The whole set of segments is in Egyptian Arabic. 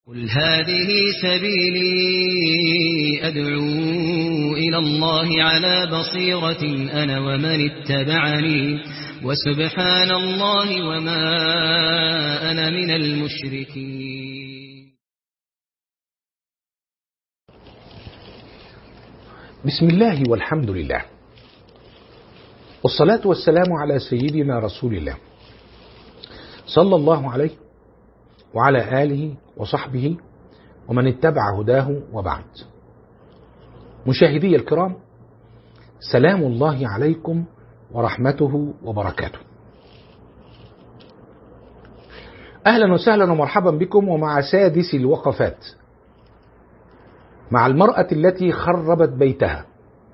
قل هذه سبيلي أدعو إلى الله على بصيرة أنا ومن اتبعني وسبحان الله وما أنا من المشركين بسم الله والحمد لله والصلاة والسلام على سيدنا رسول الله صلى الله عليه وعلى آله وصحبه ومن اتبع هداه وبعد مشاهدي الكرام سلام الله عليكم ورحمته وبركاته أهلا وسهلا ومرحبا بكم ومع سادس الوقفات مع المرأة التي خربت بيتها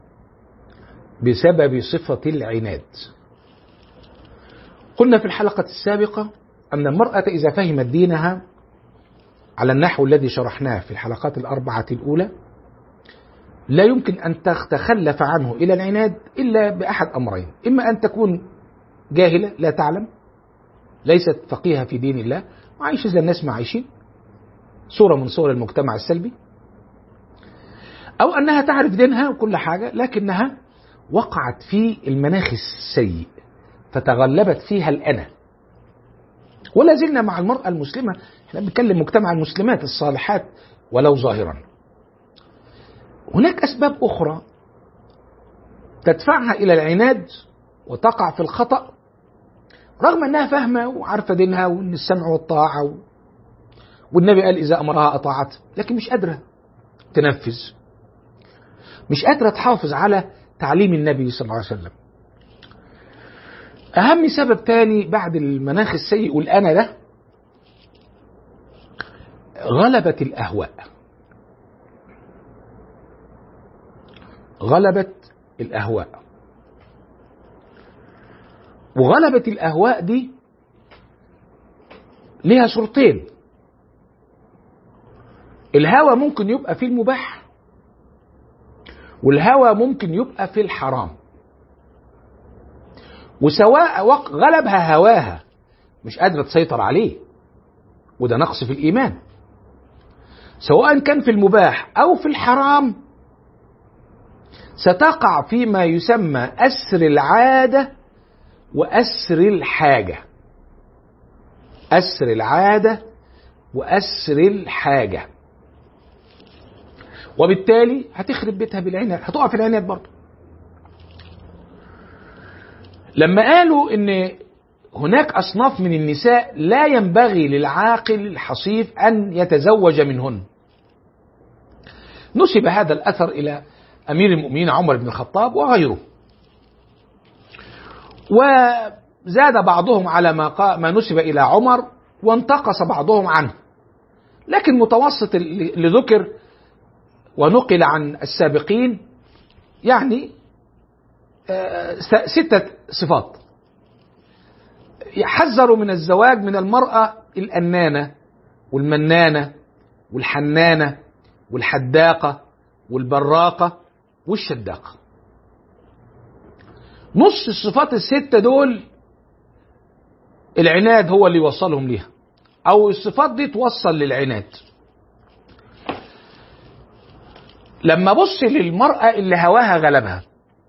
بسبب صفة العناد قلنا في الحلقة السابقة أن المرأة إذا فهمت دينها على النحو الذي شرحناه في الحلقات الأربعة الأولى لا يمكن أن تتخلف عنه إلى العناد إلا بأحد أمرين إما أن تكون جاهلة لا تعلم ليست فقيهة في دين الله وعايشة زي الناس ما عايشين صورة من صور المجتمع السلبي أو أنها تعرف دينها وكل حاجة لكنها وقعت في المناخ السيء فتغلبت فيها الأنا ولا زلنا مع المرأة المسلمة احنا بنتكلم مجتمع المسلمات الصالحات ولو ظاهرا هناك أسباب أخرى تدفعها إلى العناد وتقع في الخطأ رغم أنها فاهمة وعارفة دينها وأن السمع والطاعة و... والنبي قال إذا أمرها أطاعت لكن مش قادرة تنفذ مش قادرة تحافظ على تعليم النبي صلى الله عليه وسلم أهم سبب تاني بعد المناخ السيء والأنا ده غلبت الأهواء غلبت الأهواء وغلبت الأهواء دي ليها صورتين الهوى ممكن يبقى في المباح والهوى ممكن يبقى في الحرام وسواء غلبها هواها مش قادرة تسيطر عليه وده نقص في الإيمان سواء كان في المباح أو في الحرام ستقع فيما يسمى أسر العادة وأسر الحاجة أسر العادة وأسر الحاجة وبالتالي هتخرب بيتها بالعناد هتقع في العناد برضه لما قالوا ان هناك اصناف من النساء لا ينبغي للعاقل الحصيف ان يتزوج منهن نسب هذا الاثر الى امير المؤمنين عمر بن الخطاب وغيره وزاد بعضهم على ما ما نسب الى عمر وانتقص بعضهم عنه لكن متوسط اللي ذكر ونقل عن السابقين يعني ستة صفات حذروا من الزواج من المرأة الأنانة والمنانة والحنانة والحداقة والبراقة والشداقة نص الصفات الستة دول العناد هو اللي يوصلهم ليها أو الصفات دي توصل للعناد لما بص للمرأة اللي هواها غلبها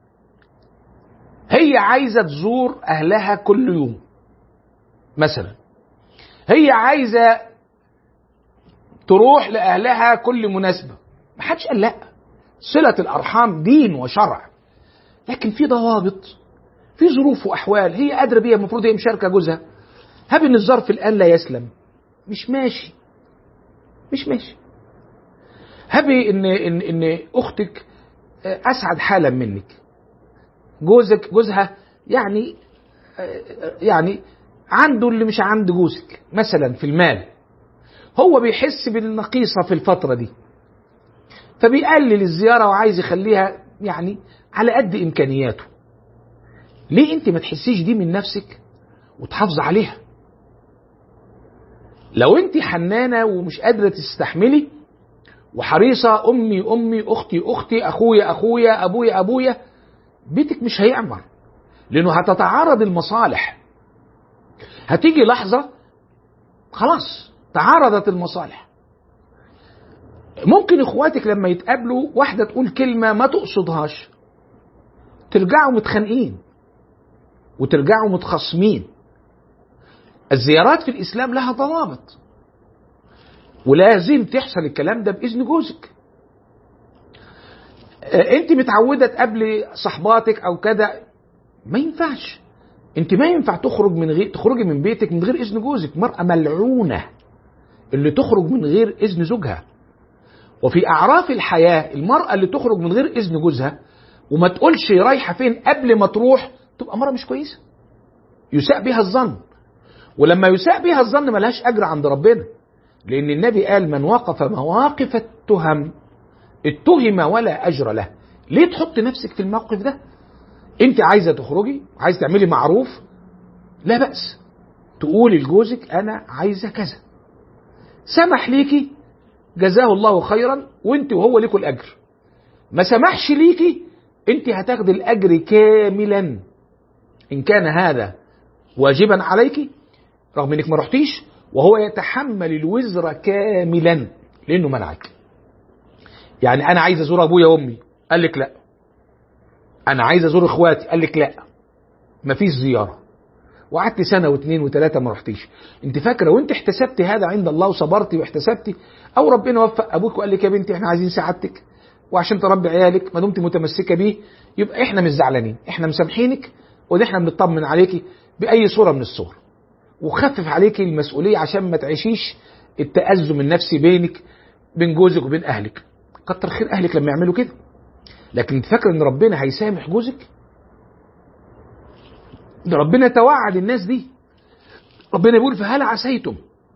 هي عايزة تزور أهلها كل يوم مثلا هي عايزة تروح لأهلها كل مناسبة ما حدش قال لا صلة الأرحام دين وشرع لكن في ضوابط في ظروف وأحوال هي قادرة بيها المفروض هي مشاركة جوزها هب إن الظرف الآن لا يسلم مش ماشي مش ماشي هبي إن إن إن أختك أسعد حالا منك جوزك جوزها يعني يعني عنده اللي مش عند جوزك مثلا في المال هو بيحس بالنقيصة في الفترة دي فبيقلل الزيارة وعايز يخليها يعني على قد إمكانياته ليه أنت ما تحسيش دي من نفسك وتحافظ عليها لو أنت حنانة ومش قادرة تستحملي وحريصة أمي أمي أختي أختي أخويا أخويا أبويا أبويا بيتك مش هيعمر لأنه هتتعارض المصالح هتيجي لحظة خلاص تعارضت المصالح ممكن اخواتك لما يتقابلوا واحده تقول كلمه ما تقصدهاش ترجعوا متخانقين وترجعوا متخاصمين الزيارات في الاسلام لها ضوابط ولازم تحصل الكلام ده باذن جوزك آه، انت متعوده تقابلي صحباتك او كده ما ينفعش انت ما ينفع تخرج من غير تخرجي من بيتك من غير اذن جوزك مرأة ملعونة اللي تخرج من غير اذن زوجها وفي اعراف الحياة المرأة اللي تخرج من غير اذن جوزها وما تقولش رايحة فين قبل ما تروح تبقى مرة مش كويسة يساء بها الظن ولما يساء بها الظن ملهاش اجر عند ربنا لان النبي قال من وقف مواقف التهم اتهم ولا اجر له ليه تحط نفسك في الموقف ده انت عايزه تخرجي عايزه تعملي معروف لا باس تقولي لجوزك انا عايزه كذا سمح ليكي جزاه الله خيرا وانت وهو ليكوا الاجر ما سمحش ليكي انت هتاخدي الاجر كاملا ان كان هذا واجبا عليك رغم انك ما رحتيش وهو يتحمل الوزر كاملا لانه منعك يعني انا عايز ازور ابويا وامي قال لك لا انا عايز ازور اخواتي قال لك لا مفيش زياره وقعدت سنه واثنين وثلاثه ما رحتيش انت فاكره وانت احتسبتي هذا عند الله وصبرتي واحتسبتي او ربنا وفق ابوك وقال لك يا بنتي احنا عايزين سعادتك وعشان تربي عيالك ما دمت متمسكه بيه يبقى احنا مش زعلانين احنا مسامحينك وده احنا بنطمن عليكي باي صوره من الصور وخفف عليكي المسؤوليه عشان ما تعيشيش التأزم النفسي بينك بين جوزك وبين اهلك كتر خير اهلك لما يعملوا كده لكن انت فاكر ان ربنا هيسامح جوزك ده ربنا توعد الناس دي ربنا بيقول فهل عسيتم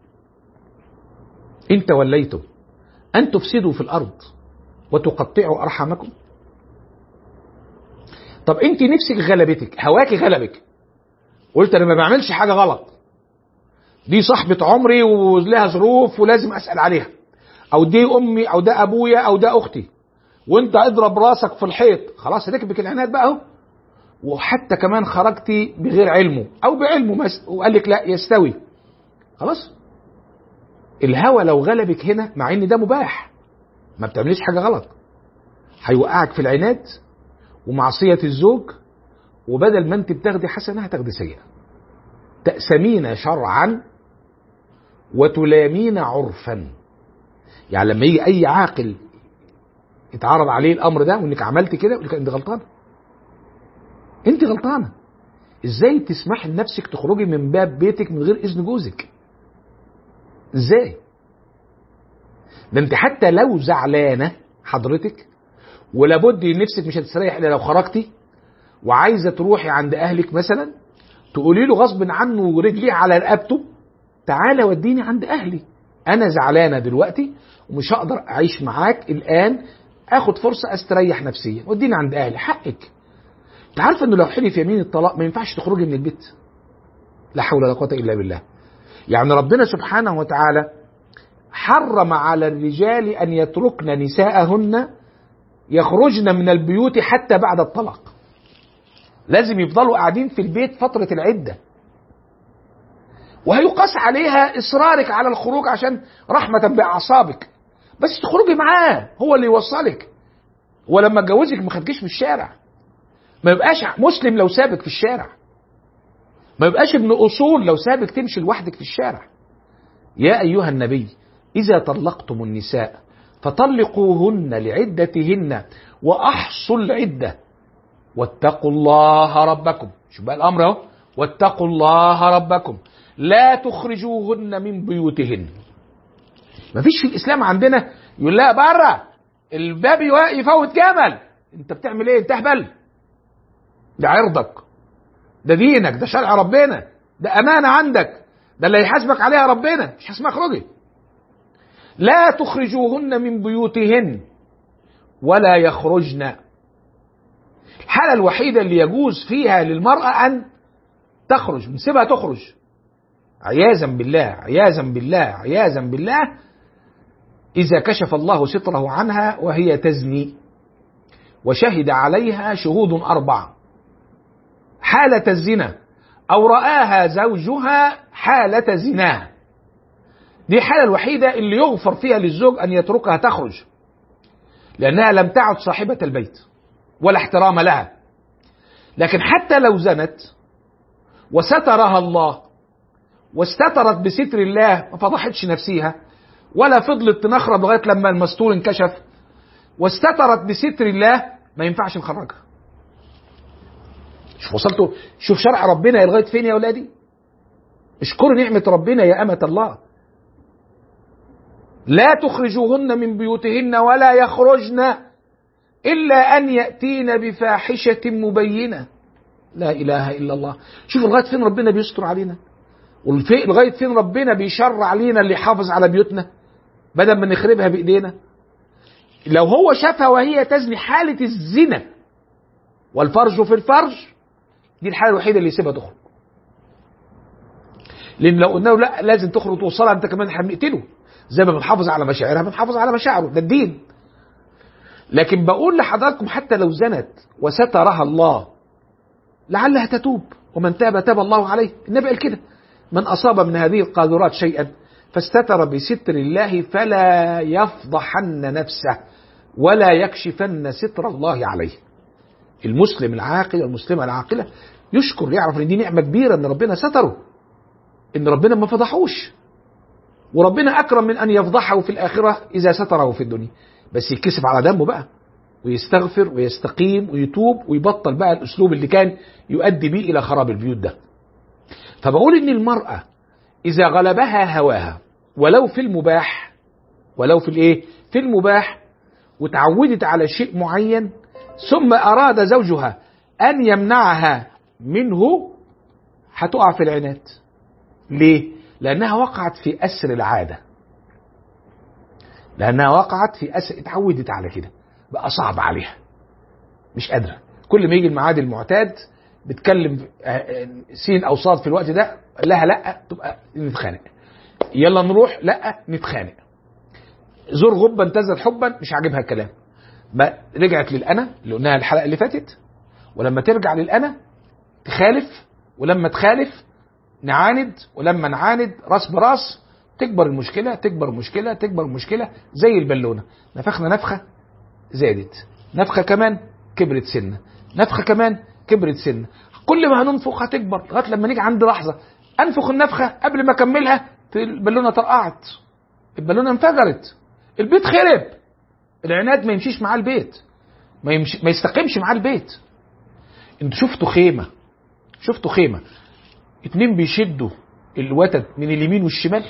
ان توليتم ان تفسدوا في الارض وتقطعوا ارحامكم طب انت نفسك غلبتك هواكي غلبك قلت انا ما بعملش حاجه غلط دي صاحبة عمري ولها ظروف ولازم اسال عليها او دي امي او ده ابويا او ده اختي وانت اضرب راسك في الحيط خلاص ركبك العناد بقى اهو وحتى كمان خرجتي بغير علمه او بعلمه مس... وقال لك لا يستوي خلاص الهوى لو غلبك هنا مع ان ده مباح ما بتعمليش حاجه غلط هيوقعك في العناد ومعصيه الزوج وبدل ما انت بتاخدي حسنه هتاخدي سيئه تأسمين شرعا وتلامين عرفا يعني لما يجي اي عاقل يتعرض عليه الامر ده وانك عملت كده يقول لك انت غلطانه انت غلطانه ازاي تسمحي لنفسك تخرجي من باب بيتك من غير اذن جوزك ازاي ده انت حتى لو زعلانه حضرتك ولابد ان نفسك مش هتستريح الا لو خرجتي وعايزه تروحي عند اهلك مثلا تقولي له غصب عنه ورجليه على رقبته تعالى وديني عند اهلي انا زعلانه دلوقتي ومش هقدر اعيش معاك الان اخد فرصه استريح نفسيا وديني عند اهلي حقك انت عارفه انه لو حلف يمين الطلاق ما ينفعش تخرجي من البيت لا حول ولا قوه الا بالله يعني ربنا سبحانه وتعالى حرم على الرجال ان يتركن نساءهن يخرجن من البيوت حتى بعد الطلاق لازم يفضلوا قاعدين في البيت فتره العده وهيقاس عليها اصرارك على الخروج عشان رحمه باعصابك بس تخرجي معاه هو اللي يوصلك ولما اتجوزك ما خدكيش في الشارع ما يبقاش مسلم لو سابك في الشارع ما يبقاش ابن اصول لو سابك تمشي لوحدك في الشارع يا ايها النبي اذا طلقتم النساء فطلقوهن لعدتهن واحصوا العده واتقوا الله ربكم شوف بقى الامر اهو واتقوا الله ربكم لا تخرجوهن من بيوتهن مفيش في الاسلام عندنا يقول لها بره الباب يفوت جمل انت بتعمل ايه انت اهبل ده عرضك ده دينك ده شرع ربنا ده امانه عندك ده اللي هيحاسبك عليها ربنا مش هسمع اخرجي لا تخرجوهن من بيوتهن ولا يخرجن الحالة الوحيدة اللي يجوز فيها للمرأة أن تخرج نسيبها تخرج عياذا بالله عياذا بالله عياذا بالله إذا كشف الله ستره عنها وهي تزني وشهد عليها شهود أربعة حالة الزنا أو رآها زوجها حالة زناها دي الحالة الوحيدة اللي يغفر فيها للزوج أن يتركها تخرج لأنها لم تعد صاحبة البيت ولا احترام لها لكن حتى لو زنت وسترها الله واستترت بستر الله ما فضحتش نفسها ولا فضلت تنخرب لغايه لما المستور انكشف واستترت بستر الله ما ينفعش نخرجها شوف وصلتوا شوف شرع ربنا لغايه فين يا اولادي اشكروا نعمه ربنا يا امه الله لا تخرجوهن من بيوتهن ولا يخرجن الا ان ياتين بفاحشه مبينه لا اله الا الله شوف لغايه فين ربنا بيستر علينا والفي لغايه فين ربنا بيشرع علينا اللي يحافظ على بيوتنا بدل ما نخربها بايدينا لو هو شافها وهي تزني حاله الزنا والفرج في الفرج دي الحاله الوحيده اللي يسيبها تخرج لان لو قلنا له لا لازم تخرج وتوصلها انت كمان احنا بنقتله زي ما بنحافظ على مشاعرها بنحافظ على مشاعره ده الدين لكن بقول لحضراتكم حتى لو زنت وسترها الله لعلها تتوب ومن تاب تاب الله عليه النبي قال كده من أصاب من هذه القاذورات شيئا فاستتر بستر الله فلا يفضحن نفسه ولا يكشفن ستر الله عليه المسلم العاقل والمسلمة العاقلة يشكر يعرف ان دي نعمة كبيرة ان ربنا ستره ان ربنا ما فضحوش وربنا اكرم من ان يفضحه في الاخرة اذا ستره في الدنيا بس يتكسف على دمه بقى ويستغفر ويستقيم ويتوب ويبطل بقى الاسلوب اللي كان يؤدي بيه الى خراب البيوت ده فبقول ان المرأة اذا غلبها هواها ولو في المباح ولو في الايه في المباح وتعودت على شيء معين ثم اراد زوجها ان يمنعها منه هتقع في العناد ليه لانها وقعت في اسر العاده لانها وقعت في اسر اتعودت على كده بقى صعب عليها مش قادره كل ما يجي الميعاد المعتاد بتكلم سين او صاد في الوقت ده لها لا تبقى نتخانق يلا نروح لا نتخانق زور غبا تزد حبا مش عاجبها الكلام ما رجعت للانا اللي قلناها الحلقه اللي فاتت ولما ترجع للانا تخالف ولما تخالف نعاند ولما نعاند راس براس تكبر المشكله تكبر المشكله تكبر المشكله زي البالونه نفخنا نفخه زادت نفخه كمان كبرت سنه نفخه كمان كبرت سنه كل ما هننفخ هتكبر لغايه لما نيجي عند لحظه انفخ النفخه قبل ما اكملها البالونه طرقعت البالونه انفجرت البيت خرب العناد ما يمشيش معاه البيت ما, يمشي ما يستقيمش معاه البيت انتوا شفتوا خيمه شفتوا خيمه اتنين بيشدوا الوتد من اليمين والشمال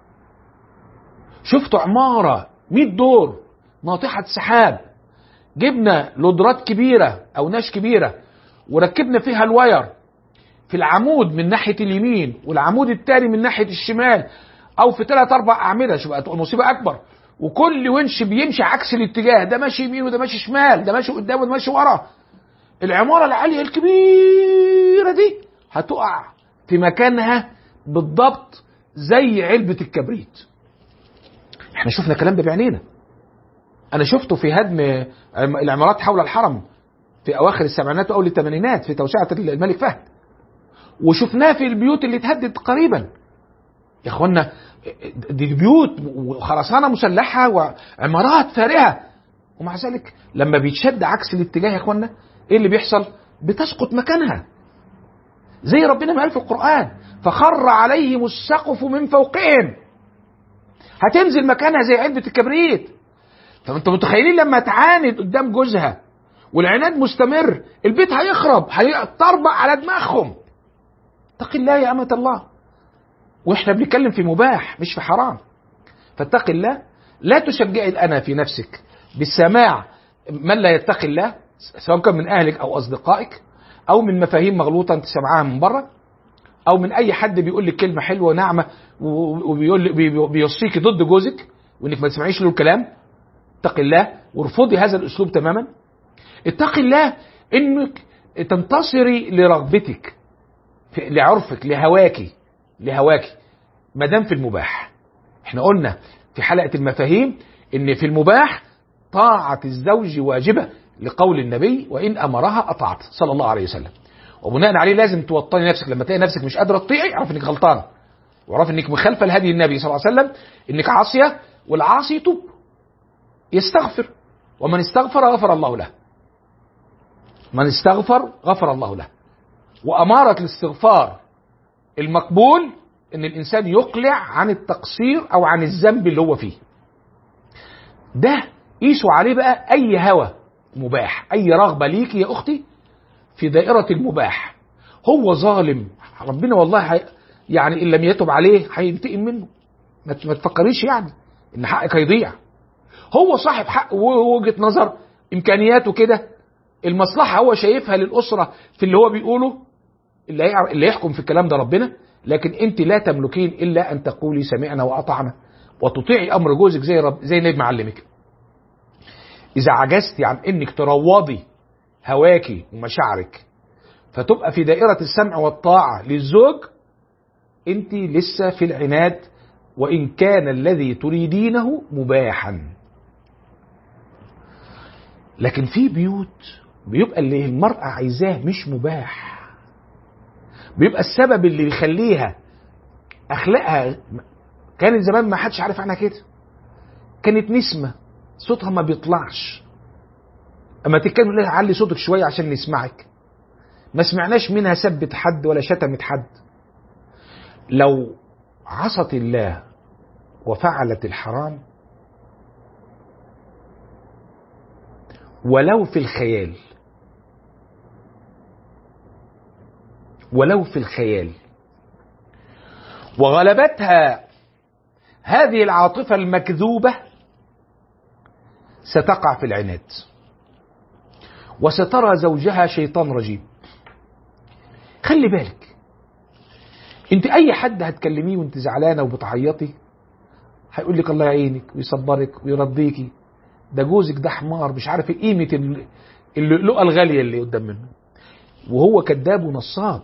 شفتوا عماره 100 دور ناطحه سحاب جبنا لودرات كبيره او ناش كبيره وركبنا فيها الواير في العمود من ناحيه اليمين والعمود التاني من ناحيه الشمال او في ثلاث اربع اعمده شو بقى المصيبه اكبر وكل ونش بيمشي عكس الاتجاه ده ماشي يمين وده ماشي شمال ده ماشي قدام وده ماشي ورا العماره العاليه الكبيره دي هتقع في مكانها بالضبط زي علبه الكبريت احنا شفنا الكلام ده بعينينا انا شفته في هدم العمارات حول الحرم في اواخر السبعينات واول الثمانينات في توسعه الملك فهد وشفناه في البيوت اللي اتهدت قريبا يا اخوانا دي بيوت وخرسانه مسلحه وعمارات فارهه ومع ذلك لما بيتشد عكس الاتجاه يا اخوانا ايه اللي بيحصل؟ بتسقط مكانها زي ربنا ما قال في القران فخر عليهم السقف من فوقهم هتنزل مكانها زي علبه الكبريت طب انتوا متخيلين لما تعاند قدام جوزها والعناد مستمر البيت هيخرب هيطربق على دماغهم اتق الله يا أمة الله واحنا بنتكلم في مباح مش في حرام فاتق الله لا تشجعي الأنا في نفسك بالسماع من لا يتقي الله سواء كان من أهلك أو أصدقائك أو من مفاهيم مغلوطة أنت سمعها من بره أو من أي حد بيقول لك كلمة حلوة وناعمة وبيقول بيوصيك ضد جوزك وإنك ما تسمعيش له الكلام اتق الله وارفضي هذا الأسلوب تماما اتقي الله انك تنتصري لرغبتك لعرفك لهواكي لهواكي ما دام في المباح احنا قلنا في حلقه المفاهيم ان في المباح طاعه الزوج واجبه لقول النبي وان امرها اطاعت صلى الله عليه وسلم وبناء عليه لازم توطني نفسك لما تلاقي نفسك مش قادره تطيعي اعرف انك غلطانه وعرف انك مخالفه لهدي النبي صلى الله عليه وسلم انك عاصيه والعاصي يتوب يستغفر ومن استغفر غفر الله له من استغفر غفر الله له وأمارة الاستغفار المقبول ان الانسان يقلع عن التقصير او عن الذنب اللي هو فيه ده قيسوا عليه بقى اي هوى مباح اي رغبه ليكي يا اختي في دائره المباح هو ظالم ربنا والله هي يعني ان لم يتب عليه هينتقم منه ما ت- ما تفكريش يعني ان حقك هيضيع هو صاحب حق ووجهه نظر امكانياته كده المصلحه هو شايفها للاسره في اللي هو بيقوله اللي هيعر- اللي يحكم في الكلام ده ربنا لكن انت لا تملكين الا ان تقولي سمعنا واطعنا وتطيعي امر جوزك زي رب زي نبي معلمك اذا عجزتي عن انك تروضي هواكي ومشاعرك فتبقى في دائره السمع والطاعه للزوج انت لسه في العناد وان كان الذي تريدينه مباحا لكن في بيوت بيبقى اللي المرأة عايزاه مش مباح بيبقى السبب اللي بيخليها أخلاقها كانت زمان ما حدش عارف عنها كده كانت نسمة صوتها ما بيطلعش اما تتكلم لها علي صوتك شوية عشان نسمعك ما سمعناش منها سبت حد ولا شتمت حد لو عصت الله وفعلت الحرام ولو في الخيال ولو في الخيال وغلبتها هذه العاطفة المكذوبة ستقع في العناد وسترى زوجها شيطان رجيم خلي بالك انت اي حد هتكلميه وانت زعلانه وبتعيطي هيقول لك الله يعينك ويصبرك ويرضيكي ده جوزك ده حمار مش عارف إيه قيمه ال- اللؤلؤه الغاليه اللي قدام منه وهو كذاب ونصاب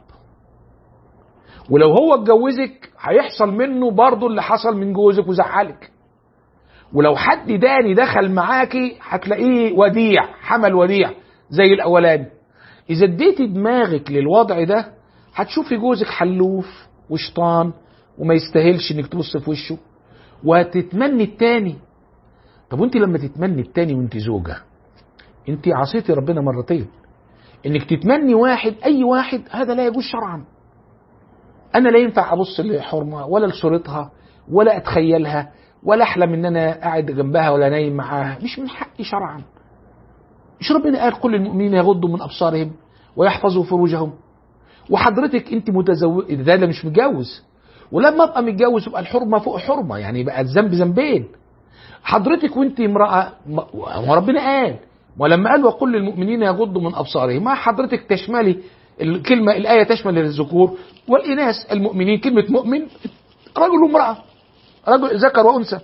ولو هو اتجوزك هيحصل منه برضه اللي حصل من جوزك وزعلك ولو حد داني دخل معاكي هتلاقيه وديع حمل وديع زي الاولاني اذا اديتي دماغك للوضع ده هتشوفي جوزك حلوف وشطان وما يستاهلش انك تبص في وشه وهتتمني التاني طب وانت لما تتمني التاني وانت زوجه انت عصيتي ربنا مرتين انك تتمني واحد اي واحد هذا لا يجوز شرعا انا لا ينفع ابص لحرمه ولا لصورتها ولا اتخيلها ولا احلم ان انا قاعد جنبها ولا نايم معاها مش من حقي شرعا مش ربنا قال كل المؤمنين يغضوا من ابصارهم ويحفظوا فروجهم وحضرتك انت متزوج ده اللي مش متجوز ولما ابقى متجوز يبقى الحرمه فوق حرمه يعني بقى الذنب ذنبين حضرتك وانت امراه ما- هو ربنا قال ولما قال وقل للمؤمنين يغضوا من ابصارهم ما حضرتك تشملي الكلمه الايه تشمل الذكور والاناث المؤمنين كلمه مؤمن رجل وامراه رجل ذكر وانثى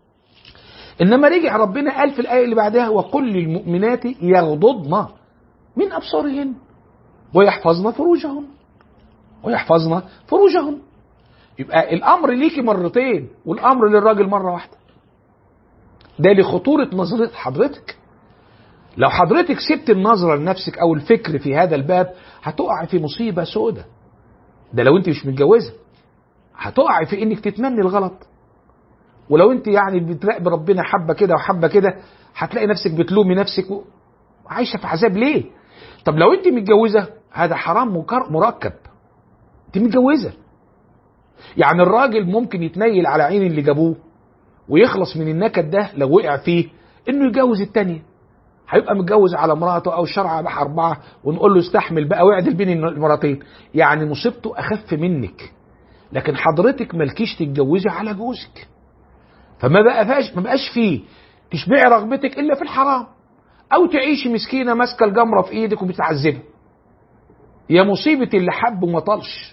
انما رجع ربنا قال في الايه اللي بعدها وقل للمؤمنات يغضضن من ابصارهن ويحفظن فروجهن ويحفظن فروجهن يبقى الامر ليكي مرتين والامر للراجل مره واحده ده لخطوره نظره حضرتك لو حضرتك سبت النظره لنفسك او الفكر في هذا الباب هتقع في مصيبه سودة ده لو انت مش متجوزه هتقع في انك تتمني الغلط ولو انت يعني بتراقب ربنا حبه كده وحبه كده هتلاقي نفسك بتلومي نفسك وعايشه في عذاب ليه؟ طب لو انت متجوزه هذا حرام مكر- مركب انت متجوزه يعني الراجل ممكن يتنيل على عين اللي جابوه ويخلص من النكد ده لو وقع فيه انه يتجوز التانية هيبقى متجوز على مراته او شرع بقى اربعه ونقول له استحمل بقى واعدل بين المرتين يعني مصيبته اخف منك لكن حضرتك مالكيش تتجوزي على جوزك فما بقى فاش ما بقاش فيه تشبعي رغبتك الا في الحرام او تعيشي مسكينه ماسكه الجمره في ايدك وبتعذبها يا مصيبه اللي حب وما طالش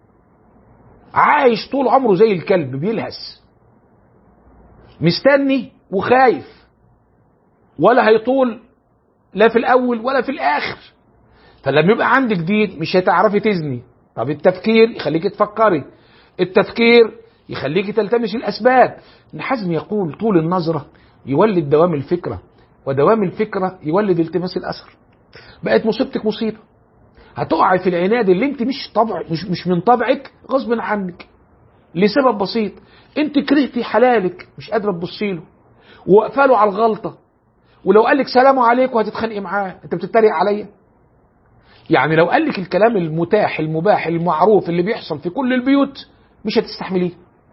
عايش طول عمره زي الكلب بيلهس مستني وخايف ولا هيطول لا في الاول ولا في الاخر فلما يبقى عندك دين مش هتعرفي تزني طب التفكير يخليك تفكري التفكير يخليك تلتمس الاسباب ابن حزم يقول طول النظره يولد دوام الفكره ودوام الفكره يولد التماس الاثر بقت مصيبتك مصيبه هتقعي في العناد اللي انت مش طبع مش مش من طبعك غصب عنك لسبب بسيط انت كرهتي حلالك مش قادره تبصي له وواقفه له على الغلطه ولو قال لك سلام عليكم هتتخانقي معاه انت بتتريق عليا يعني لو قال لك الكلام المتاح المباح المعروف اللي بيحصل في كل البيوت مش هتستحمليه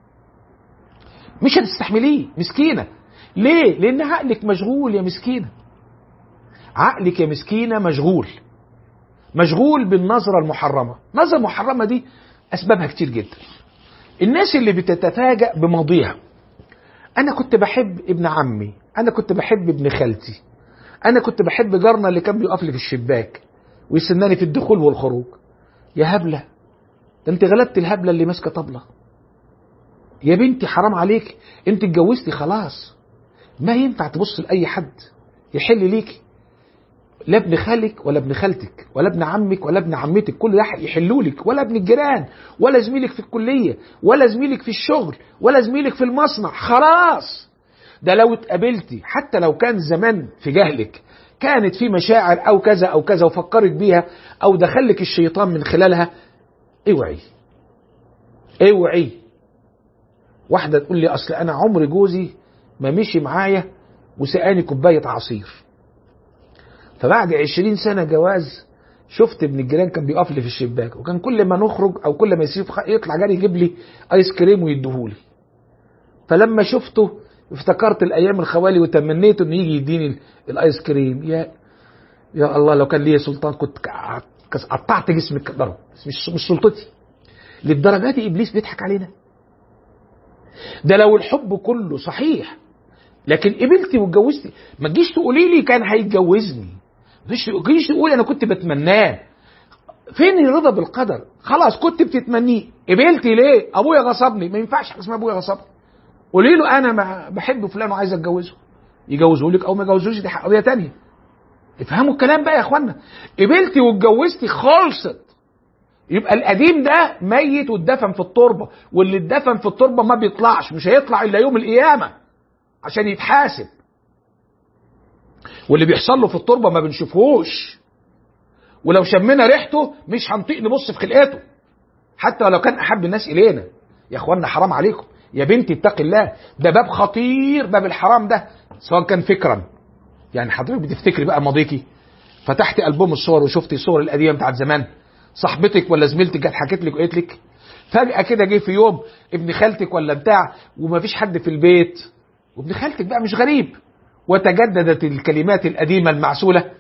مش هتستحمليه مسكينه ليه لان عقلك مشغول يا مسكينه عقلك يا مسكينه مشغول مشغول بالنظره المحرمه النظره المحرمه دي اسبابها كتير جدا الناس اللي بتتفاجأ بماضيها انا كنت بحب ابن عمي انا كنت بحب ابن خالتي انا كنت بحب جارنا اللي كان بيقف لي في الشباك ويستناني في الدخول والخروج يا هبله ده انت غلبت الهبله اللي ماسكه طبله يا بنتي حرام عليك انت اتجوزتي خلاص ما ينفع تبص لاي حد يحل ليكي لا ابن خالك ولا ابن خالتك ولا ابن عمك ولا ابن عمتك كل ده يحلوا لك ولا ابن الجيران ولا زميلك في الكليه ولا زميلك في الشغل ولا زميلك في المصنع خلاص ده لو اتقابلتي حتى لو كان زمان في جهلك كانت في مشاعر او كذا او كذا وفكرت بيها او دخلك الشيطان من خلالها اوعي اوعي واحده تقول لي اصل انا عمر جوزي ما مشي معايا وسقاني كوبايه عصير فبعد عشرين سنة جواز شفت ابن الجيران كان بيقف لي في الشباك وكان كل ما نخرج او كل ما يسيب يطلع جاري يجيب لي ايس كريم ويديهولي فلما شفته افتكرت الايام الخوالي وتمنيت انه يجي يديني الايس كريم يا يا الله لو كان ليا سلطان كنت قطعت جسمي كدره بس مش مش سلطتي للدرجه دي ابليس بيضحك علينا ده لو الحب كله صحيح لكن قبلتي واتجوزتي ما تجيش تقولي لي كان هيتجوزني ما تجيش تقولي انا كنت بتمناه فين الرضا بالقدر خلاص كنت بتتمنيه قبلتي ليه ابويا غصبني ما ينفعش حاجه اسمها ابويا غصبني قولي له انا ما بحب فلان وعايز اتجوزه يجوزه لك او ما يجوزوش دي قضيه تانية افهموا الكلام بقى يا اخوانا قبلتي واتجوزتي خلصت يبقى القديم ده ميت واتدفن في التربه واللي اتدفن في التربه ما بيطلعش مش هيطلع الا يوم القيامه عشان يتحاسب واللي بيحصل له في التربه ما بنشوفهوش ولو شمينا ريحته مش هنطيق نبص في خلقته حتى لو كان احب الناس الينا يا اخوانا حرام عليكم يا بنتي اتقي الله ده باب خطير باب الحرام ده سواء كان فكرا يعني حضرتك بتفتكري بقى ماضيكي فتحتي البوم الصور وشفتي الصور القديمه بتاعت زمان صاحبتك ولا زميلتك جت حكت لك وقالت لك فجاه كده جه في يوم ابن خالتك ولا بتاع ومفيش حد في البيت وابن خالتك بقى مش غريب وتجددت الكلمات القديمة المعسولة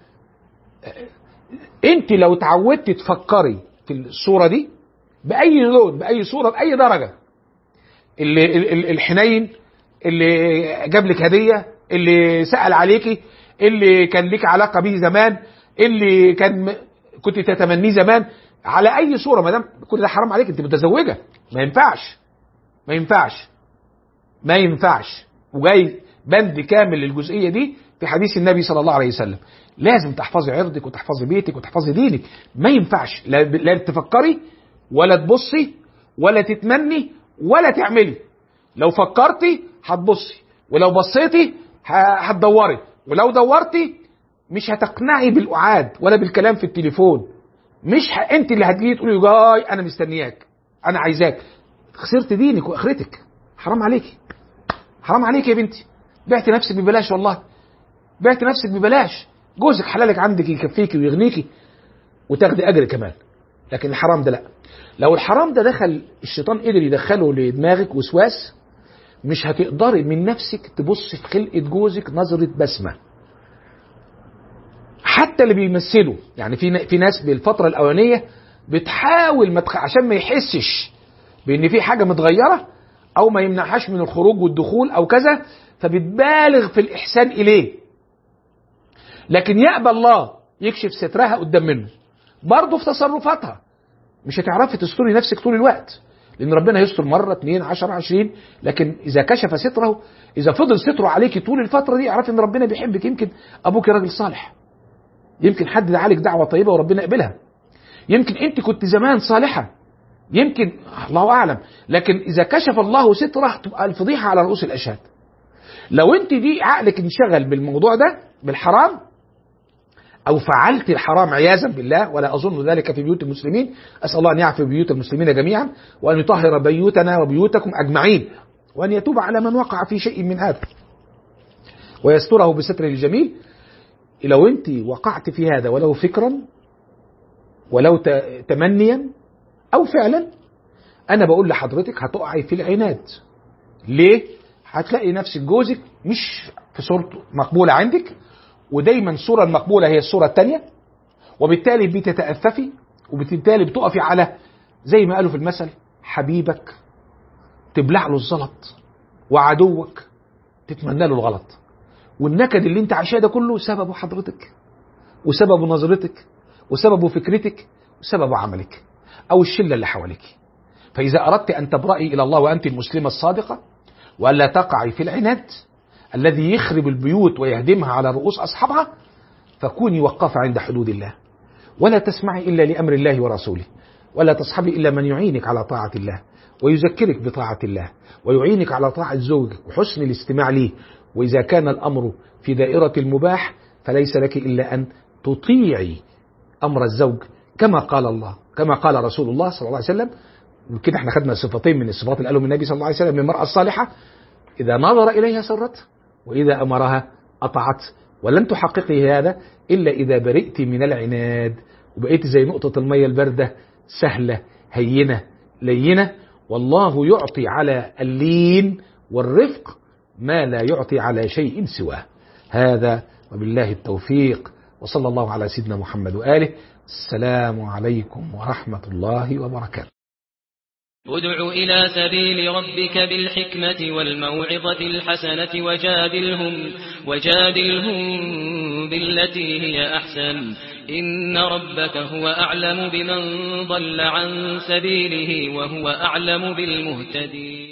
انت لو اتعودت تفكري في الصورة دي بأي لون بأي صورة بأي درجة اللي الحنين اللي جاب لك هدية اللي سأل عليكي اللي كان لك علاقة بيه زمان اللي كان كنت تتمنيه زمان على أي صورة ما دام كل ده حرام عليك أنت متزوجة ما ينفعش ما ينفعش ما ينفعش وجاي بند كامل للجزئيه دي في حديث النبي صلى الله عليه وسلم لازم تحفظي عرضك وتحفظي بيتك وتحفظي دينك ما ينفعش لا, لا تفكري ولا تبصي ولا تتمني ولا تعملي لو فكرتي هتبصي ولو بصيتي هتدوري ولو دورتي مش هتقنعي بالقعاد ولا بالكلام في التليفون مش ه... انت اللي هتجي تقولي جاي انا مستنياك انا عايزاك خسرت دينك واخرتك حرام عليكي حرام عليك يا بنتي بعت نفسك ببلاش والله بعت نفسك ببلاش جوزك حلالك عندك يكفيكي ويغنيكي وتاخدي اجر كمان لكن الحرام ده لا لو الحرام ده دخل الشيطان قدر يدخله لدماغك وسواس مش هتقدري من نفسك تبص في خلقة جوزك نظرة بسمة حتى اللي بيمثلوا يعني في في ناس بالفترة الأولانية بتحاول ما تخ... عشان ما يحسش بان في حاجة متغيرة او ما يمنعهاش من الخروج والدخول او كذا فبتبالغ في الاحسان اليه لكن يأبى الله يكشف سترها قدام منه برضه في تصرفاتها مش هتعرفي تستري نفسك طول الوقت لان ربنا يستر مره اتنين عشر عشرين لكن اذا كشف ستره اذا فضل ستره عليكي طول الفتره دي اعرفي ان ربنا بيحبك يمكن ابوك راجل صالح يمكن حد دعالك دعوه طيبه وربنا يقبلها يمكن انت كنت زمان صالحه يمكن الله اعلم لكن اذا كشف الله ستره تبقى الفضيحه على رؤوس الاشهاد لو انت دي عقلك انشغل بالموضوع ده بالحرام أو فعلت الحرام عياذا بالله ولا أظن ذلك في بيوت المسلمين أسأل الله أن يعفي بيوت المسلمين جميعا وأن يطهر بيوتنا وبيوتكم أجمعين وأن يتوب على من وقع في شيء من هذا ويستره بستره الجميل لو أنت وقعت في هذا ولو فكرا ولو ت- تمنيا أو فعلا أنا بقول لحضرتك هتقعي في العناد ليه؟ هتلاقي نفسك جوزك مش في صورته مقبولة عندك ودايما الصورة المقبولة هي الصورة الثانية وبالتالي بتتأففي وبالتالي بتقفي على زي ما قالوا في المثل حبيبك تبلع له الزلط وعدوك تتمنى له الغلط والنكد اللي انت عايشاه ده كله سببه حضرتك وسببه نظرتك وسببه فكرتك وسببه عملك او الشله اللي حواليك فاذا اردت ان تبرئي الى الله وانت المسلمه الصادقه والا تقعي في العناد الذي يخرب البيوت ويهدمها على رؤوس اصحابها فكوني وقافه عند حدود الله ولا تسمعي الا لامر الله ورسوله ولا تصحبي الا من يعينك على طاعه الله ويذكرك بطاعه الله ويعينك على طاعه زوجك وحسن الاستماع ليه واذا كان الامر في دائره المباح فليس لك الا ان تطيعي امر الزوج كما قال الله كما قال رسول الله صلى الله عليه وسلم كده احنا خدنا صفتين من الصفات اللي قالهم النبي صلى الله عليه وسلم للمرأة الصالحة إذا نظر إليها سرت وإذا أمرها أطعت ولن تحققي هذا إلا إذا برئت من العناد وبقيت زي نقطة المية الباردة سهلة هينة لينة والله يعطي على اللين والرفق ما لا يعطي على شيء سواه هذا وبالله التوفيق وصلى الله على سيدنا محمد وآله السلام عليكم ورحمة الله وبركاته ادع إلى سبيل ربك بالحكمة والموعظة الحسنة وجادلهم, وجادلهم بالتي هي أحسن إن ربك هو أعلم بمن ضل عن سبيله وهو أعلم بالمهتدين